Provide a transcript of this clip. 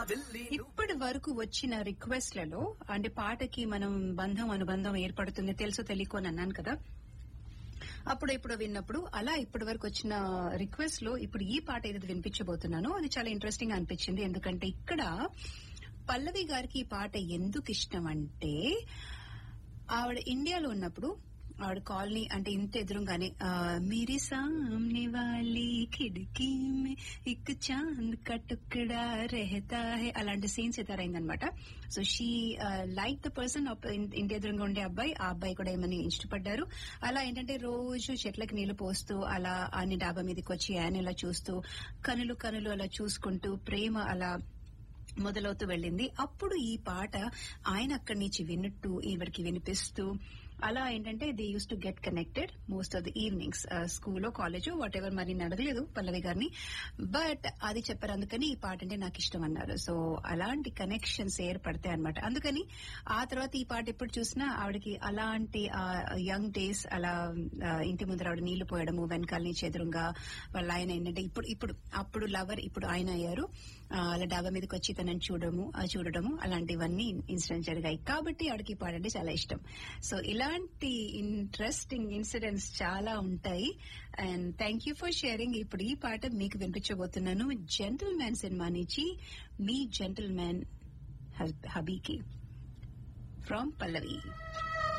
ఇప్పటి వరకు వచ్చిన రిక్వెస్ట్లలో అంటే పాటకి మనం బంధం అనుబంధం ఏర్పడుతుంది తెలుసో తెలియకో అని అన్నాను కదా అప్పుడు ఇప్పుడు విన్నప్పుడు అలా ఇప్పటి వరకు వచ్చిన రిక్వెస్ట్ లో ఇప్పుడు ఈ పాట ఏదైతే వినిపించబోతున్నానో అది చాలా ఇంట్రెస్టింగ్ అనిపించింది ఎందుకంటే ఇక్కడ పల్లవి గారికి ఈ పాట ఎందుకు ఇష్టం అంటే ఆవిడ ఇండియాలో ఉన్నప్పుడు ఆవిడ కాలనీ అంటే ఇంత ఎదురుగానే ఆ, మేరీ సామ్నే వాలి ఖిడ్కీ మే ఇక్ చాంద్ కా టుక్డా రెహతా హే అలాంటి సీన్స్ ఎదురైందనమాట so she like the person ఇంటి ఎదురుగా ఉండే అబ్బాయి ఆ అబ్బాయి కూడా ఏమని ఇష్టపడ్డారు అలా ఏంటంటే రోజు చెట్లకు నీళ్లు పోస్తూ అలా అన్ని డాబా మీదకి వచ్చి ఆయన ఇలా చూస్తూ కనులు కనులు అలా చూసుకుంటూ ప్రేమ అలా మొదలవుతూ వెళ్ళింది అప్పుడు ఈ పాట ఆయన అక్కడి నుంచి విన్నట్టు ఈవిడికి వినిపిస్తూ అలా ఏంటంటే they used to get connected most of the evenings స్కూల్లో కాలేజ్ వాట్ ఎవర్ మరి నేను అడగలేదు పల్లవి గారిని బట్ అది చెప్పారు అందుకని ఈ పాట అంటే నాకు ఇష్టం అన్నారు సో అలాంటి కనెక్షన్స్ ఏర్పడతాయి అనమాట అందుకని ఆ తర్వాత ఈ పాట ఎప్పుడు చూసినా ఆవిడకి అలాంటి యంగ్ డేస్ అలా ఆ, ఇంటి ముందర ఆవిడ నీళ్లు పోయడము వెనకాల నుంచి ఎదురుగా వాళ్ళ ఆయన ఏంటంటే ఇప్పుడు ఇప్పుడు అప్పుడు లవర్ ఇప్పుడు ఆయన అయ్యారు ఆ, అలా డాబా మీదకి వచ్చి తనని చూడము ఆ, చూడడము అలాంటివన్నీ ఇన్సిడెంట్స్ జరిగాయి కాబట్టి ఆవిడకి ఈ పాట అంటే చాలా ఇష్టం సో ఇలాంటి ఇంట్రెస్టింగ్ ఇన్సిడెంట్స్ చాలా ఉంటాయి and thank you for sharing ఇప్పుడు ఈ పాట మీకు వినిపించబోతున్నాను జెంటల్ మ్యాన్ సినిమా నుంచి మీ జెంటల్ మ్యాన్ హబీకి ఫ్రమ్ పల్లవి